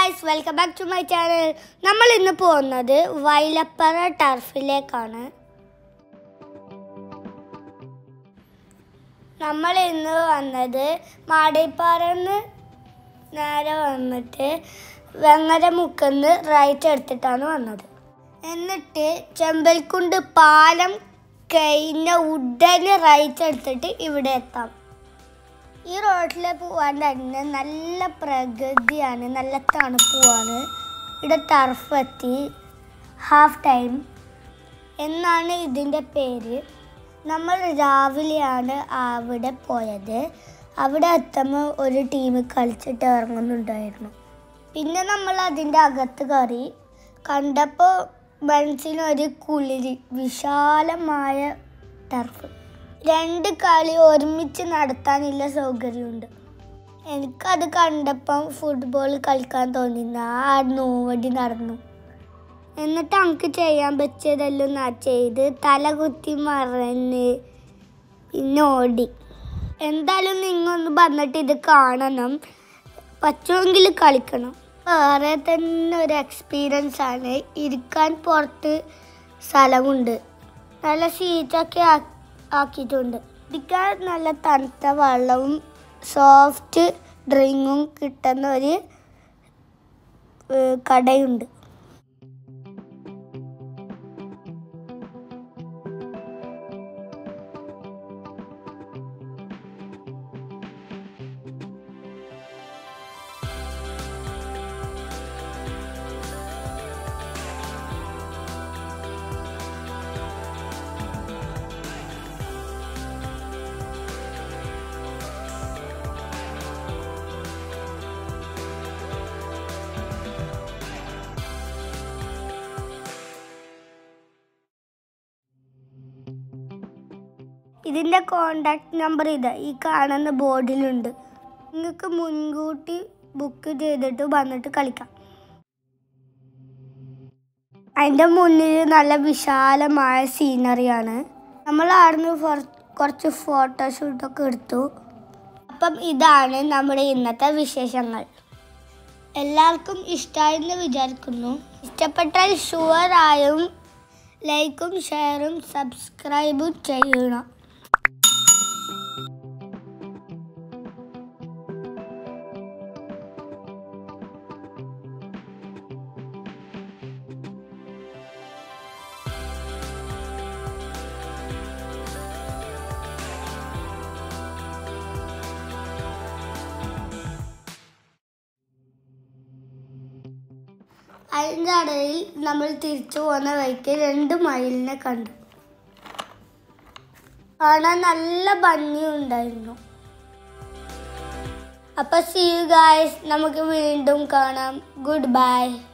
guys welcome back to my channel നമ്മൾ ഇന്ന് പോകുന്നത് വൈലപ്പറ ടർഫിലേക്കാണ് നമ്മൾ ഇന്ന് വന്നത് മാടിപ്പാറന്ന് നേരെ വന്നിട്ട് വെങ്ങരമുക്കുന്ന് റൈറ്റ് എടുത്തിട്ടാണ് വന്നത് എന്നിട്ട് ചെമ്പൽക്കുണ്ട് പാലം കഴിഞ്ഞ ഉടനെ റൈറ്റ് എടുത്തിട്ട് ഇവിടെ എത്താം ഈ റോഡിൽ പോകാൻ തന്നെ നല്ല പ്രകൃതിയാണ് നല്ല തണുപ്പുമാണ് ഇവിടെ ടർഫ് എത്തി ഹാഫ് ടൈം എന്നാണ് ഇതിൻ്റെ പേര് നമ്മൾ രാവിലെയാണ് അവിടെ പോയത് അവിടെ എത്തുമ്പോൾ ഒരു ടീം കളിച്ചിട്ട് ഇറങ്ങുന്നുണ്ടായിരുന്നു പിന്നെ നമ്മൾ അതിൻ്റെ അകത്ത് കയറി കണ്ടപ്പോൾ മനസ്സിനൊരു കുളിരി വിശാലമായ ടർഫ് രണ്ട് കളി ഒരുമിച്ച് നടത്താനുള്ള സൗകര്യമുണ്ട് എനിക്കത് കണ്ടപ്പം ഫുട്ബോൾ കളിക്കാൻ തോന്നി ഞാൻ നോവടി നടന്നു എന്നിട്ട് നമുക്ക് ചെയ്യാൻ പറ്റിയതെല്ലാം ഞാൻ ചെയ്ത് തല കുത്തി മറന്ന് പിന്നെ ഓടി എന്തായാലും നിങ്ങൊന്ന് വന്നിട്ട് ഇത് കാണണം പറ്റുമെങ്കിൽ കളിക്കണം വേറെ തന്നെ ഒരു എക്സ്പീരിയൻസ് ആണ് ഇരിക്കാൻ പുറത്ത് സ്ഥലമുണ്ട് നല്ല സീറ്റൊക്കെ ആ- ആക്കിയിട്ടുണ്ട് ഇരിക്കാൻ നല്ല തണുത്ത വെള്ളവും സോഫ്റ്റ് ഡ്രിങ്കും കിട്ടുന്ന ഒരു ഏഹ്, കടയുണ്ട് ഇതിൻ്റെ കോണ്ടാക്ട് നമ്പർ ഇതാ ഈ കാണുന്ന ബോർഡിലുണ്ട് നിങ്ങൾക്ക് മുൻകൂട്ടി ബുക്ക് ചെയ്തിട്ട് വന്നിട്ട് കളിക്കാം അതിൻ്റെ മുന്നിൽ നല്ല വിശാലമായ സീനറിയാണ് നമ്മൾ അവിടുന്ന് ഫോർ- കുറച്ച് ഫോട്ടോഷൂട്ടൊക്കെ എടുത്തു അപ്പം ഇതാണ് നമ്മുടെ ഇന്നത്തെ വിശേഷങ്ങൾ എല്ലാവർക്കും ഇഷ്ടമായെന്ന് വിചാരിക്കുന്നു ഇഷ്ടപ്പെട്ടാൽ ഷുവറായും ലൈക്കും ഷെയറും സബ്സ്ക്രൈബും ചെയ്യണം അതിൻ്റെ ഇടയിൽ നമ്മൾ തിരിച്ചു പോകുന്ന വഴിക്ക് രണ്ട് മയിലിനെ കണ്ടു കാണാൻ നല്ല ഭംഗിയുണ്ടായിരുന്നു അപ്പൊ സി യു ഗായ്സ് നമുക്ക് വീണ്ടും കാണാം ഗുഡ് ബൈ